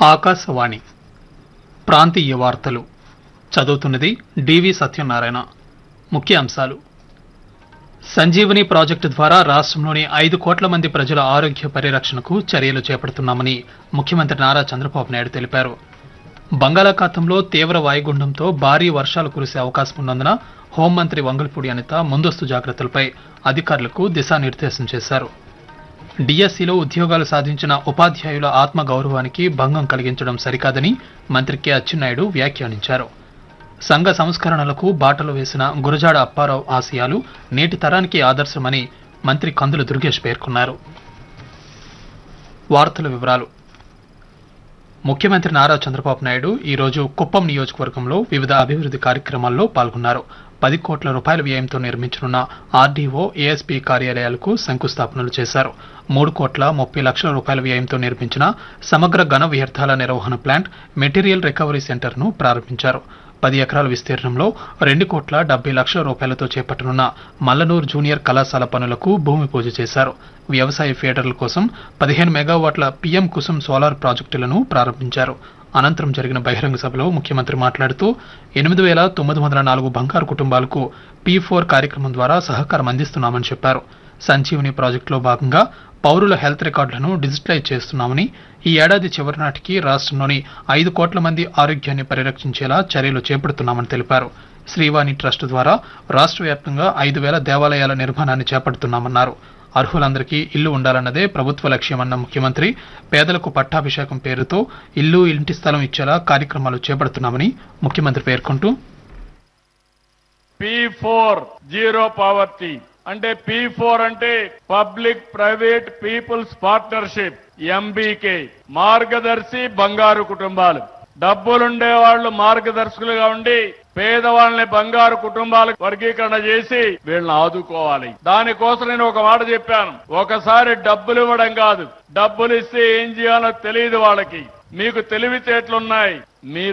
ఆకాశవాణి ప్రాంతీయ వార్తలు చదువుతున్నది డివి సత్యనారాయణ ముఖ్య అంశాలు సంజీవని ప్రాజెక్టు ద్వారా రాష్ట్రంలోని ఐదు కోట్ల మంది ప్రజల ఆరోగ్య పరిరక్షణకు చర్యలు చేపడుతున్నామని ముఖ్యమంత్రి నారా చంద్రబాబు నాయుడు తెలిపారు బంగాళాఖాతంలో తీవ్ర వాయుగుండంతో భారీ వర్షాలు కురిసే అవకాశం ఉన్నందున హోంమంత్రి వంగల్పూడి అనిత ముందస్తు జాగ్రత్తలపై అధికారులకు దిశానిర్దేశం చేశారు డిఎస్సిలో ఉద్యోగాలు సాధించిన ఉపాధ్యాయుల ఆత్మ గౌరవానికి భంగం కలిగించడం సరికాదని మంత్రి కె అచ్చెన్నాయుడు వ్యాఖ్యానించారు సంఘ సంస్కరణలకు బాటలు వేసిన గురజాడ అప్పారావు ఆశయాలు నేటి తరానికి ఆదర్శమని మంత్రి కందుల దుర్గేష్ పేర్కొన్నారు వార్తల వివరాలు ముఖ్యమంత్రి నారా చంద్రబాబు నాయుడు ఈ రోజు కుప్పం నియోజకవర్గంలో వివిధ అభివృద్ధి కార్యక్రమాల్లో పాల్గొన్నారు పది కోట్ల రూపాయల వ్యయంతో నిర్మించనున్న ఆర్డీఓ ఏఎస్పీ కార్యాలయాలకు శంకుస్థాపనలు చేశారు మూడు కోట్ల ముప్పై లక్షల రూపాయల వ్యయంతో నిర్మించిన సమగ్ర ఘన వ్యర్థాల నిర్వహణ ప్లాంట్ మెటీరియల్ రికవరీ సెంటర్ను ప్రారంభించారు పది ఎకరాల విస్తీర్ణంలో రెండు కోట్ల డెబ్బై లక్షల రూపాయలతో చేపట్టనున్న మల్లనూరు జూనియర్ కళాశాల పనులకు భూమి పూజ చేశారు వ్యవసాయ ఫీడర్ల కోసం పదిహేను మెగావాట్ల పీఎం కుసుమ్ సోలార్ ప్రాజెక్టులను ప్రారంభించారు అనంతరం జరిగిన బహిరంగ సభలో ముఖ్యమంత్రి మాట్లాడుతూ ఎనిమిది వేల తొమ్మిది వందల నాలుగు బంగారు కుటుంబాలకు పీ ఫోర్ కార్యక్రమం ద్వారా సహకారం అందిస్తున్నామని చెప్పారు సంజీవని ప్రాజెక్టులో భాగంగా పౌరుల హెల్త్ రికార్డులను డిజిటలైజ్ చేస్తున్నామని ఈ ఏడాది చివరి నాటికి రాష్ట్రంలోని ఐదు కోట్ల మంది ఆరోగ్యాన్ని పరిరక్షించేలా చర్యలు చేపడుతున్నామని తెలిపారు శ్రీవాణి ట్రస్ట్ ద్వారా రాష్ట్ర వ్యాప్తంగా ఐదు వేల దేవాలయాల నిర్మాణాన్ని చేపడుతున్నామన్నారు అర్హులందరికీ ఇల్లు ఉండాలన్నదే ప్రభుత్వ లక్ష్యమన్న ముఖ్యమంత్రి పేదలకు పట్టాభిషేకం పేరుతో ఇల్లు ఇంటి స్థలం ఇచ్చేలా కార్యక్రమాలు చేపడుతున్నామని ముఖ్యమంత్రి పేర్కొంటూ పి ఫోర్ జీరో పావర్టీ అంటే పి ఫోర్ అంటే public private people's partnership MBK మార్గదర్శి బంగారు కుటుంబాలు డబ్బులుండే వాళ్ళు మార్గదర్శకులుగా ఉండి పేదవాళ్ళని బంగారు కుటుంబాలకు వర్గీకరణ చేసి వీళ్ళని ఆదుకోవాలి దానికోసం నేను ఒక మాట చెప్పాను ఒకసారి డబ్బులు ఇవ్వడం కాదు డబ్బులు ఇస్తే ఏం చేయాలో తెలియదు వాళ్ళకి మీకు తెలివితేటలున్నాయి మీ